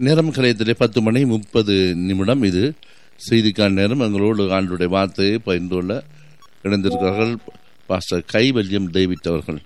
நேரம் கலையத்திலே பத்து மணி முப்பது நிமிடம் இது செய்திக்கான நேரம் எங்களோடு ஆண்டுடைய வார்த்தையை பகிர்ந்து கொள்ள இணைந்திருக்கிறார்கள் பாஸ்டர் கைவல்யம் டேவிட் அவர்கள்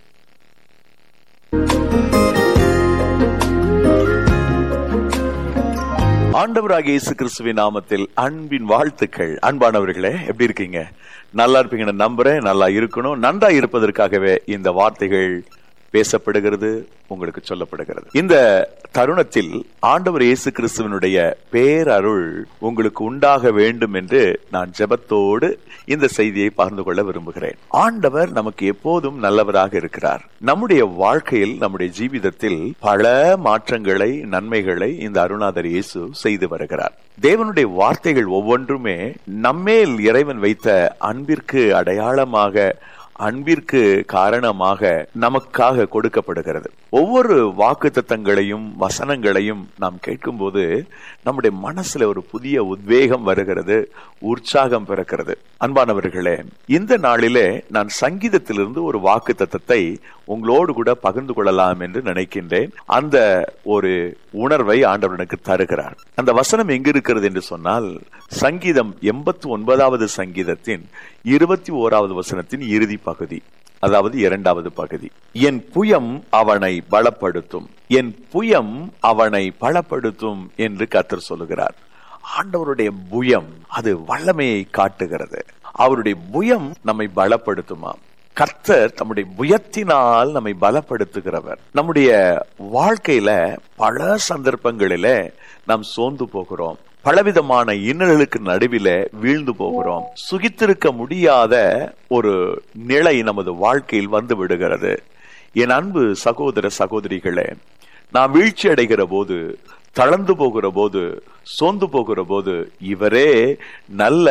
ஆண்டவராகிய இயேசு கிறிஸ்துவின் நாமத்தில் அன்பின் வாழ்த்துக்கள் அன்பானவர்களே எப்படி இருக்கீங்க நல்லா இருப்பீங்கன்னு நம்புறேன் நல்லா இருக்கணும் நன்றா இருப்பதற்காகவே இந்த வார்த்தைகள் பேசப்படுகிறது உங்களுக்கு சொல்லப்படுகிறது இந்த தருணத்தில் ஆண்டவர் இயேசு கிறிஸ்துவனுடைய பேரருள் உங்களுக்கு உண்டாக வேண்டும் என்று நான் ஜெபத்தோடு இந்த செய்தியை பகிர்ந்து கொள்ள விரும்புகிறேன் ஆண்டவர் நமக்கு எப்போதும் நல்லவராக இருக்கிறார் நம்முடைய வாழ்க்கையில் நம்முடைய ஜீவிதத்தில் பல மாற்றங்களை நன்மைகளை இந்த அருணாதர் இயேசு செய்து வருகிறார் தேவனுடைய வார்த்தைகள் ஒவ்வொன்றுமே நம்மேல் இறைவன் வைத்த அன்பிற்கு அடையாளமாக அன்பிற்கு காரணமாக நமக்காக கொடுக்கப்படுகிறது ஒவ்வொரு வாக்கு தத்தங்களையும் வசனங்களையும் நாம் கேட்கும்போது நம்முடைய மனசுல ஒரு புதிய உத்வேகம் வருகிறது உற்சாகம் பிறக்கிறது அன்பானவர்களே இந்த நாளிலே நான் சங்கீதத்திலிருந்து ஒரு வாக்கு தத்தத்தை உங்களோடு கூட பகிர்ந்து கொள்ளலாம் என்று நினைக்கின்றேன் அந்த ஒரு உணர்வை ஆண்டவர் எனக்கு தருகிறார் அந்த வசனம் எங்க இருக்கிறது என்று சொன்னால் சங்கீதம் எண்பத்தி ஒன்பதாவது சங்கீதத்தின் இருபத்தி ஓராவது வசனத்தின் இறுதி பகுதி அதாவது இரண்டாவது பகுதி என் புயம் அவனை பலப்படுத்தும் என் புயம் அவனை பலப்படுத்தும் என்று கத்தர் சொல்லுகிறார் ஆண்டவருடைய புயம் அது வல்லமையை காட்டுகிறது அவருடைய புயம் நம்மை பலப்படுத்துமாம் கர்த்தர் நம்முடைய புயத்தினால் நம்மை பலப்படுத்துகிறவர் நம்முடைய வாழ்க்கையில பல சந்தர்ப்பங்களில நாம் சோர்ந்து போகிறோம் பலவிதமான இன்னல்களுக்கு நடுவில வீழ்ந்து போகிறோம் சுகித்திருக்க முடியாத ஒரு நிலை நமது வாழ்க்கையில் வந்து விடுகிறது என் அன்பு சகோதர சகோதரிகளே நாம் வீழ்ச்சி அடைகிற போது தளர்ந்து போகிற போது சோர்ந்து போகிற போது இவரே நல்ல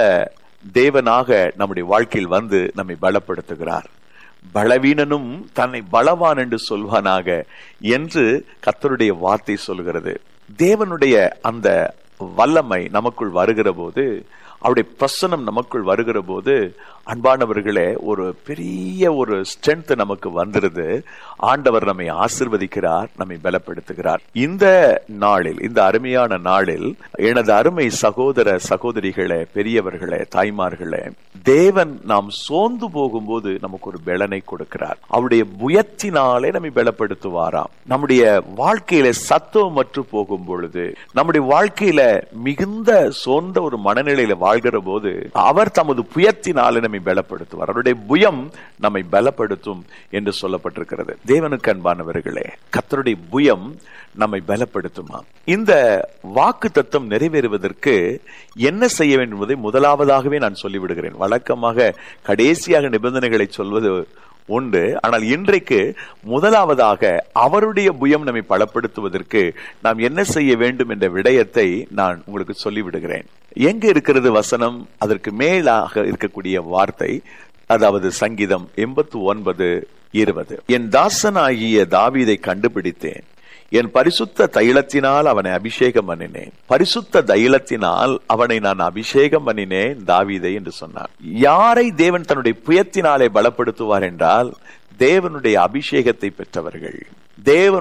தேவனாக நம்முடைய வாழ்க்கையில் வந்து நம்மை பலப்படுத்துகிறார் பலவீனனும் தன்னை பலவான் என்று சொல்வானாக என்று கத்தருடைய வார்த்தை சொல்கிறது தேவனுடைய அந்த வல்லமை நமக்குள் வருகிற போது அவருடைய பிரசனம் நமக்குள் வருகிற போது அன்பானவர்களே ஒரு பெரிய ஒரு ஸ்ட்ரென்த் நமக்கு வந்துருது ஆண்டவர் நம்மை ஆசிர்வதிக்கிறார் நம்மை பலப்படுத்துகிறார் இந்த நாளில் இந்த அருமையான நாளில் எனது அருமை சகோதர சகோதரிகளே பெரியவர்களே தாய்மார்களே தேவன் நாம் சோர்ந்து போகும்போது நமக்கு ஒரு பலனை கொடுக்கிறார் அவருடைய புயத்தினாலே நம்மை பலப்படுத்துவாராம் நம்முடைய வாழ்க்கையில சத்துவம் மற்று போகும் பொழுது நம்முடைய வாழ்க்கையில மிகுந்த சோர்ந்த ஒரு மனநிலையில வாழ்கிற போது அவர் தமது புயத்தினாலே நம்மை பலப்படுத்துவார் அவருடைய புயம் நம்மை பலப்படுத்தும் என்று சொல்லப்பட்டிருக்கிறது தேவனுக்கு அன்பானவர்களே கத்தருடைய புயம் நம்மை பலப்படுத்துமா இந்த வாக்கு தத்துவம் நிறைவேறுவதற்கு என்ன செய்ய வேண்டும் என்பதை முதலாவதாகவே நான் சொல்லிவிடுகிறேன் வழக்கமாக கடைசியாக நிபந்தனைகளை சொல்வது உண்டு ஆனால் இன்றைக்கு முதலாவதாக அவருடைய புயம் நம்மை பலப்படுத்துவதற்கு நாம் என்ன செய்ய வேண்டும் என்ற விடயத்தை நான் உங்களுக்கு சொல்லிவிடுகிறேன் எங்க இருக்கிறது வசனம் அதற்கு மேலாக இருக்கக்கூடிய வார்த்தை அதாவது சங்கீதம் எண்பத்தி ஒன்பது இருபது என் தாசனாகிய தாவீதை கண்டுபிடித்தேன் என் பரிசுத்த தைலத்தினால் அவனை அபிஷேகம் பண்ணினேன் பரிசுத்த தைலத்தினால் அவனை நான் அபிஷேகம் பண்ணினேன் தாவீதை என்று சொன்னார் யாரை தேவன் தன்னுடைய புயத்தினாலே பலப்படுத்துவார் என்றால் தேவனுடைய அபிஷேகத்தை பெற்றவர்கள் தேவன்